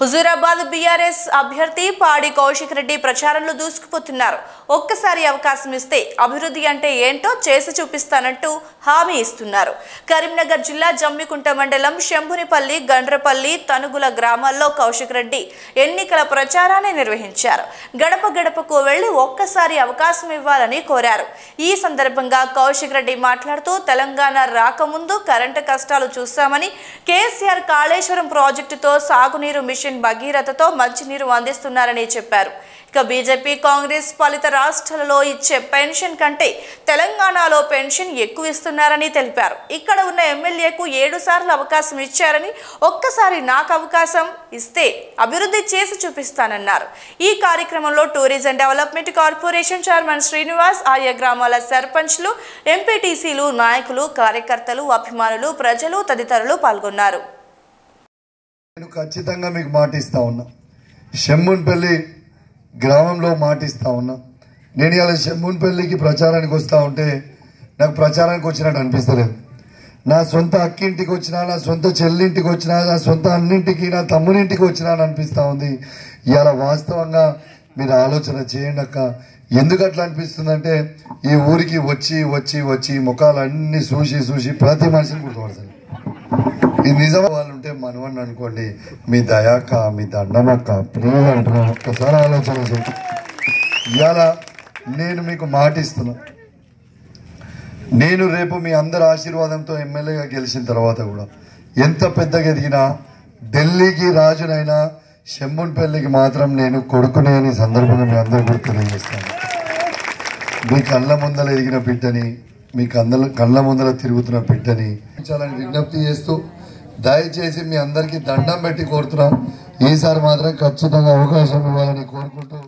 Huzurabad BRS అభ్యర్థి పాడి కౌశిక్ రెడ్డి ప్రచారంలో దూసుకుపోతున్నారు ఒక్కసారి అవకాశం ఇస్తే అభివృద్ధి అంటే ఏంటో చేసి చూపిస్తానంటూ హామీ ఇస్తున్నారు కరీంనగర్ జిల్లా జమ్మికుంట మండలం శంభునిపల్లి గండ్రపల్లి తనుగుల గ్రామాల్లో కౌశిక్ రెడ్డి ఎన్నికల ప్రచారాన్ని నిర్వహించారు గడప గడపకు వెళ్లి ఒక్కసారి అవకాశం ఇవ్వాలని కోరారు ఈ సందర్భంగా కౌశిక్ రెడ్డి మాట్లాడుతూ తెలంగాణ రాకముందు కరెంటు కష్టాలు చూశామని కేసీఆర్ కాళేశ్వరం ప్రాజెక్టుతో సాగునీరు మిషన్ భగీరథతో మంచినీరు అందిస్తున్నారని చెప్పారు ఇక బీజేపీ కాంగ్రెస్ ఫలిత రాష్ట్రాలలో ఇచ్చే పెన్షన్ కంటే తెలంగాణలో పెన్షన్ ఎక్కువ ఇస్తున్నారని తెలిపారు ఇక్కడ ఉన్న ఎమ్మెల్యేకు ఏడు సార్లు అవకాశం ఇచ్చారని ఒక్కసారి నాకు అవకాశం ఇస్తే అభివృద్ధి చేసి చూపిస్తానన్నారు ఈ కార్యక్రమంలో tourism development corporation chairman Srinivas ఆయా గ్రామాల సర్పంచ్లు ఎంపీటీసీలు నాయకులు కార్యకర్తలు అభిమానులు ప్రజలు తదితరులు పాల్గొన్నారు నేను ఖచ్చితంగా మీకు మాటిస్తా ఉన్నా షెమ్మున్పల్లి గ్రామంలో మాటిస్తా ఉన్నా నేను ఇలా షెమ్మున్పల్లికి ప్రచారానికి వస్తా ఉంటే నాకు ప్రచారానికి వచ్చినట్టు అనిపిస్తలేదు నా సొంత అక్కింటికి వచ్చినా నా సొంత చెల్లింటికి వచ్చినా నా సొంత అన్నింటికి నా తమ్మునింటికి వచ్చినా అని అనిపిస్తూ ఉంది ఇవాళ వాస్తవంగా మీరు ఆలోచన చేయండి అక్క ఎందుకు అట్లా అనిపిస్తుందంటే ఈ ఊరికి వచ్చి వచ్చి వచ్చి ముఖాలన్నీ చూసి చూసి ప్రతి మనిషిని గుర్తుపడతారు ఈ నిజం వాళ్ళు ఉంటే మనవని అనుకోండి మీ దయాక మీ దండమక్క ప్రేమ అంటున్నా ఒక్కసారి ఆలోచన చేయండి ఇవాళ నేను మీకు మాట ఇస్తున్నా నేను రేపు మీ అందరి ఆశీర్వాదంతో ఎమ్మెల్యేగా గెలిచిన తర్వాత కూడా ఎంత పెద్దగా ఎదిగినా ఢిల్లీకి రాజునైనా శంభున్పల్లికి మాత్రం నేను కొడుకునే అని సందర్భంగా మీ అందరూ కూడా తెలియజేస్తాను మీ కళ్ళ ముందల ఎదిగిన బిడ్డని మీ కళ్ళ కళ్ళ ముందల తిరుగుతున్న బిడ్డని చాలని విజ్ఞప్తి చేస్తూ దయచేసి మీ అందరికీ దండం పెట్టి కోరుతున్నా ఈసారి మాత్రం ఖచ్చితంగా అవకాశం ఇవ్వాలని కోరుకుంటూ